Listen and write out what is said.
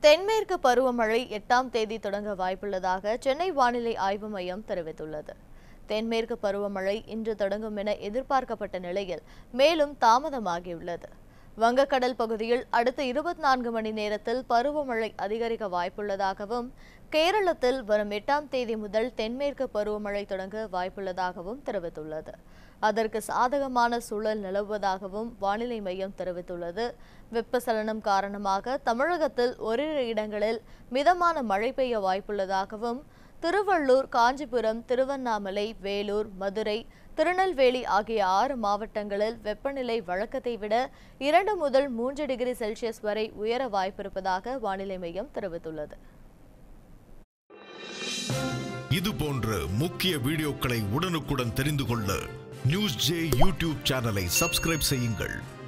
தென்மேற்கு பருவமழை எட்டாம் தேதி தொடங்க வாய்ப்புள்ளதாக சென்னை வானிலை ஆய்வு மையம் தெரிவித்துள்ளது தென்மேற்கு பருவமழை இன்று தொடங்கும் என எதிர்பார்க்கப்பட்ட நிலையில் மேலும் தாமதமாகியுள்ளது வங்கக்கடல் பகுதியில் அடுத்த இருபத்தி நான்கு மணி நேரத்தில் பருவமழை அதிகரிக்க வாய்ப்புள்ளதாகவும் கேரளத்தில் வரும் எட்டாம் தேதி முதல் தென்மேற்கு பருவமழை தொடங்க வாய்ப்புள்ளதாகவும் தெரிவித்துள்ளது அதற்கு சாதகமான சூழல் நிலவுவதாகவும் வானிலை மையம் தெரிவித்துள்ளது வெப்பசலனம் காரணமாக தமிழகத்தில் ஓரிரு இடங்களில் மிதமான மழை பெய்ய வாய்ப்புள்ளதாகவும் திருவள்ளூர் காஞ்சிபுரம் திருவண்ணாமலை வேலூர் மதுரை திருநெல்வேலி ஆகிய ஆறு மாவட்டங்களில் வெப்பநிலை வழக்கத்தை விட இரண்டு முதல் மூன்று டிகிரி செல்சியஸ் வரை உயர வாய்ப்பிருப்பதாக வானிலை மையம் தெரிவித்துள்ளது இது போன்ற முக்கிய வீடியோக்களை உடனுக்குடன் தெரிந்து கொள்ள நியூஸ் ஜே யூடியூப் சேனலை சப்ஸ்கிரைப் செய்யுங்கள்